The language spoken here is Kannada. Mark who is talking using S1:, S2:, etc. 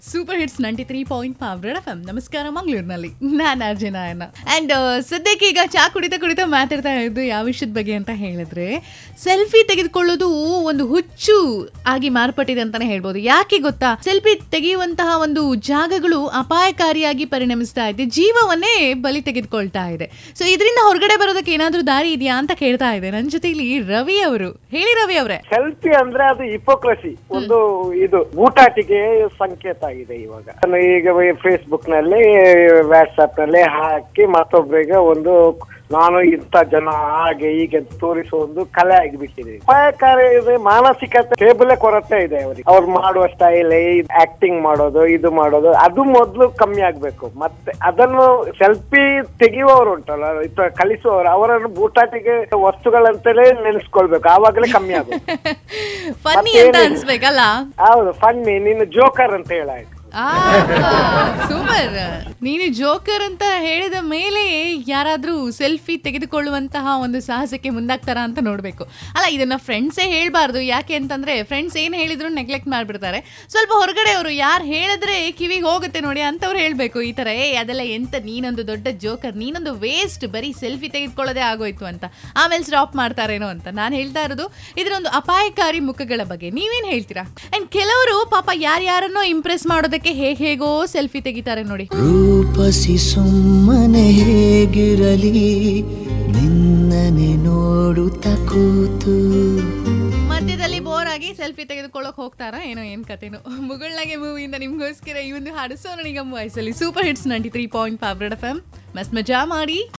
S1: super hits ninety three point five red F M ನಮಸ್ಕಾರ ಮಂಗಳೂರಿನಲ್ಲಿ ನಾನು ಅರ್ಜುನ ಅನ್ನ ಆ್ಯಂಡ್ ಸದ್ಯಕ್ಕೆ ಈಗ ಚಾ ಕುಡಿತಾ ಕುಡಿತಾ ಮಾತಾಡ್ತಾ ಇದ್ದು ಯಾವ ವಿಷಯದ ಬಗ್ಗೆ ಅಂತ ಹೇಳಿದ್ರೆ ಸೆಲ್ಫಿ ತೆಗೆದುಕೊಳ್ಳೋದು ಒಂದು ಹುಚ್ಚು ಆಗಿ ಮಾರ್ಪಟ್ಟಿದೆ ಅಂತಾನೆ ಹೇಳ್ಬೋದು ಯಾಕೆ ಗೊತ್ತಾ ಸೆಲ್ಫಿ ತೆಗೆಯುವಂತಹ ಒಂದು ಜಾಗಗಳು ಅಪಾಯಕಾರಿಯಾಗಿ ಪರಿಣಮಿಸ್ತಾ ಇದೆ ಜೀವವನ್ನೇ ಬಲಿ ತೆಗೆದುಕೊಳ್ತಾ ಇದೆ ಸೊ ಇದರಿಂದ ಹೊರಗಡೆ ಬರೋದಕ್ಕೆ ಏನಾದ್ರೂ ದಾರಿ ಇದೆಯಾ ಅಂತ ಕೇಳ್ತಾ ಇದೆ ನನ್ನ ಜೊತೆ ಇಲ್ಲಿ ರವಿ ಅವರು ಹೇಳಿ ರವಿ ಅವರೇ
S2: ಸೆಲ್ಫಿ ಅಂದ್ರೆ ಅದು ಹಿಪೋಕ್ರಸಿ ಒಂದು ಇದು ಊಟಾಟಿಕೆ ಸಂಕೇತ ಆಗಿದೆ ಇವಾಗ ನಾನು ಈಗ ಫೇಸ್ಬುಕ್ ನಲ್ಲಿ ವಾಟ್ಸ್ಆಪ್ ನಲ್ಲಿ ಹಾಕಿ ಮತ್ತೊಬ್ಬರಿಗೆ ಒಂದು ನಾನು ಇಂಥ ಜನ ಹಾಗೆ ಹೀಗೆ ಅಂತ ತೋರಿಸುವ ಒಂದು ಕಲೆ ಆಗಿಬಿಟ್ಟಿದೆ ಅಪಾಯಕಾರಿ ಇದೆ ಮಾನಸಿಕತೆ ಟೇಬಲ್ ಕೊರತೆ ಇದೆ ಅವರಿಗೆ ಅವ್ರು ಮಾಡುವ ಸ್ಟೈಲ್ ಆಕ್ಟಿಂಗ್ ಮಾಡೋದು ಇದು ಮಾಡೋದು ಅದು ಮೊದಲು ಕಮ್ಮಿ ಆಗ್ಬೇಕು ಮತ್ತೆ ಅದನ್ನು ಸೆಲ್ಫಿ ತೆಗೆಯುವವರು ಉಂಟಲ್ಲ ಇತ್ತ ಕಲಿಸುವವರು ಅವರನ್ನು ಬೂಟಾಟಿಗೆ ವಸ್ತುಗಳಂತಲೇ ನೆನೆಸ್ಕೊಳ್ಬೇಕು ಆವಾಗಲೇ ಕಮ್ಮಿ ಆಗುತ್ತೆ
S1: ಫನ್ನಿ ಅಂತ ಅನ್ಸ್ಬೇಕಲ್ಲ
S2: ಹೌದು ಫನ್ನಿ ನೀನು ಜೋಕರ್ ಅಂತ ಹೇಳಾಯ್ತು
S1: ಸೂಪರ್ ನೀನು ಜೋಕರ್ ಅಂತ ಹೇಳಿದ ಮೇಲೆ ಯಾರಾದ್ರೂ ಸೆಲ್ಫಿ ತೆಗೆದುಕೊಳ್ಳುವಂತಹ ಒಂದು ಸಾಹಸಕ್ಕೆ ಮುಂದಾಗ್ತಾರ ಅಂತ ನೋಡ್ಬೇಕು ಅಲ್ಲ ಇದನ್ನ ಫ್ರೆಂಡ್ಸೇ ಹೇಳ್ಬಾರ್ದು ಯಾಕೆ ಅಂತಂದ್ರೆ ಫ್ರೆಂಡ್ಸ್ ಏನ್ ಹೇಳಿದ್ರು ನೆಗ್ಲೆಕ್ಟ್ ಮಾಡ್ಬಿಡ್ತಾರೆ ಸ್ವಲ್ಪ ಹೊರಗಡೆ ಅವರು ಯಾರು ಹೇಳಿದ್ರೆ ಕಿವಿಗೆ ಹೋಗುತ್ತೆ ನೋಡಿ ಅಂತವ್ರು ಹೇಳ್ಬೇಕು ಈ ತರ ಏ ಅದೆಲ್ಲ ಎಂತ ನೀನೊಂದು ದೊಡ್ಡ ಜೋಕರ್ ನೀನೊಂದು ವೇಸ್ಟ್ ಬರೀ ಸೆಲ್ಫಿ ತೆಗೆದುಕೊಳ್ಳೋದೇ ಆಗೋಯ್ತು ಅಂತ ಆಮೇಲೆ ಸ್ಟಾಪ್ ಮಾಡ್ತಾರೇನೋ ಅಂತ ನಾನು ಹೇಳ್ತಾ ಇರೋದು ಇದರ ಒಂದು ಅಪಾಯಕಾರಿ ಮುಖಗಳ ಬಗ್ಗೆ ನೀವೇನ್ ಹೇಳ್ತೀರಾ ಅಂಡ್ ಕೆಲವರು ಪಾಪ ಯಾರ್ಯಾರನ್ನೋ ಇಂಪ್ರೆಸ್ ಮಾಡೋದಕ್ಕೆ ಹೇಗ್ ಹೇಗೋ ಸೆಲ್ಫಿ ತೆಗಿತಾರೆ ನೋಡಿ
S3: ರೂಪಸಿ ಸುಮ್ಮನೆ ಹೇಗಿರಲಿ ನಿನ್ನನೆ ನೋಡುತ್ತ ಕೂತು
S1: ಮಧ್ಯದಲ್ಲಿ ಬೋರ್ ಆಗಿ ಸೆಲ್ಫಿ ತೆಗೆದುಕೊಳ್ಳೋಕೆ ಹೋಗ್ತಾರಾ ಏನೋ ಏನ್ ಕತೆನೋ ಮುಗುಳ್ನಾಗೆ ಮೂವಿಯಿಂದ ನಿಮ್ಗೋಸ್ಕರ ಈ ಒಂದು ಹಾಡು ಸೋನು ನಿಗಮ್ ವಾಯ್ಸಲ್ಲಿ super hits ninety three point five F M ಮಸ್ತ್ ಮಜಾ ಮಾಡಿ